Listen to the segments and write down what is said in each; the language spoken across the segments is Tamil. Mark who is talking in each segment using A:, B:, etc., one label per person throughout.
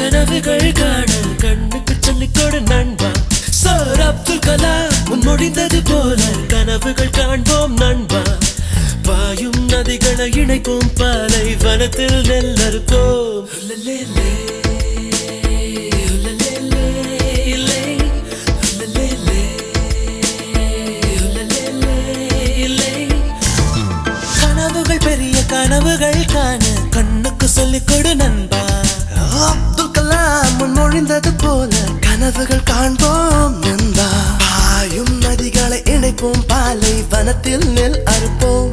A: கனவுகள் காண கண்ணுக்கு சொல்லிக் கொடு நண்பா சார் அப்துல் கலாம் முன்மொழிந்தது போல கனவுகள் காண்போம் நண்பா பாயும் நதிகளை இணைப்போம் பாலை வனத்தில் நெல் அறுப்போம் உலலேலே, உலலேலே, இல்லை. உலலேலே, உலலேலே, இல்லை. கனவுகள் பெரிய கனவுகள் காண கண்ணுக்கு சொல்லிக் கொடு நண்பா
B: அப்துல் கலாம் முன்மொழிந்தது போல கனவுகள் காண்போம் நண்பா பாயும் நதிகளை இணைப்போம் பாலை வனத்தில் நெல் அறுப்போம்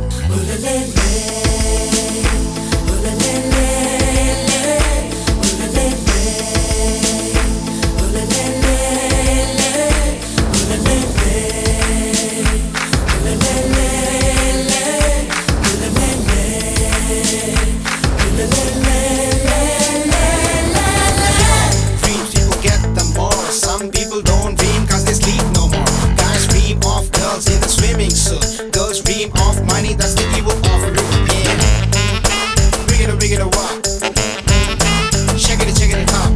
C: Dreams people get them all. Some people don't dream cause they sleep no more. Guys dream of girls in the swimming suit. Girls dream of money, that's the evil of it. Yeah. Bring it, bring it, walk. Check it, check it out.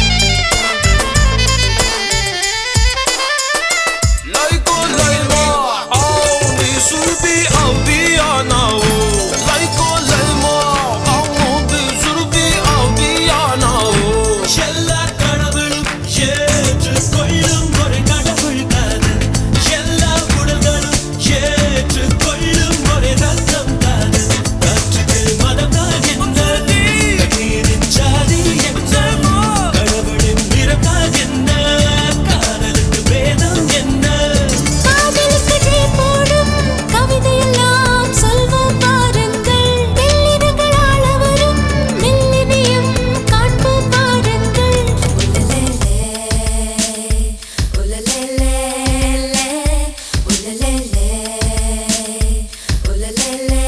D: Laiko laima, auni surbi audiana o. Laiko laima, auni surbi audiana o.
A: எல்லா கடவுளும் ஏற்றுக் கொள்ளும் ஒரு கடவுள் காதல் எல்லா உடல்களும் ஏற்றுக் கொள்ளும் ஒரு ரத்தம் காதல் காற்றுக்கு மதம் தான் என்ன நீரின் ஜாதி என்ன கடவுளின் நிறம் தான் என்ன காதலுக்கு வேதம் என்ன
E: காதலுக்கு ஜே போடும் கவிதையெல்லாம் சொல்வோம் பாருங்கள் மெல்லினங்கள் ஆள வரும் மெல்லினியம் காண்போம் பாருங்கள் உலலேலே உலலேலே உலலேலே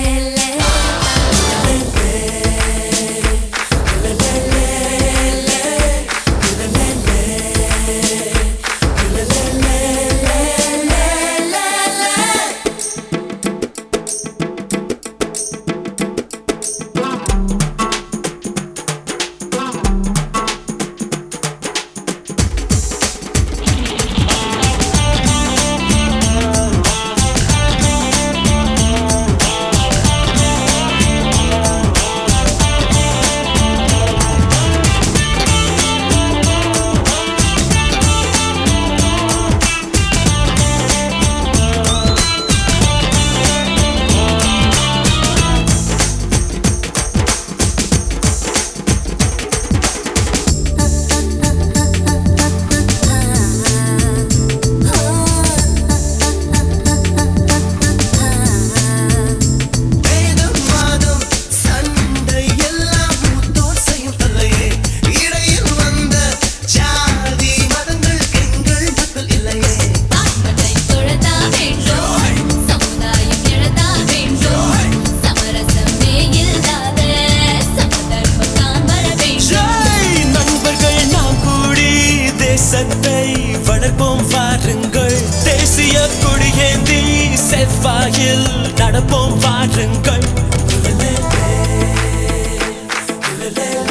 B: வேதம் வாதம் சண்டை எல்லாம் மூத்தோர் செய்யும் தொல்லையே இடையில் வந்த ஜாதி மதங்கள் எங்கள் மக்கள் இல்லையே
E: ஆண்களை தொழதா வேண்டும் சமுதாயம் எழதா வேண்டும் சமரசமே இல்லாத சமதர்மம் தான் வர வேண்டும்
A: ஜெய் நண்பர்கள் நாம் கூடி தேசத்தை வளர்ப்போம் வாருங்கள் தேசிய கொடியேந்தி செவ்வாயில் நடப்போம் வாருங்கள் உலலேலே, உலலேலே,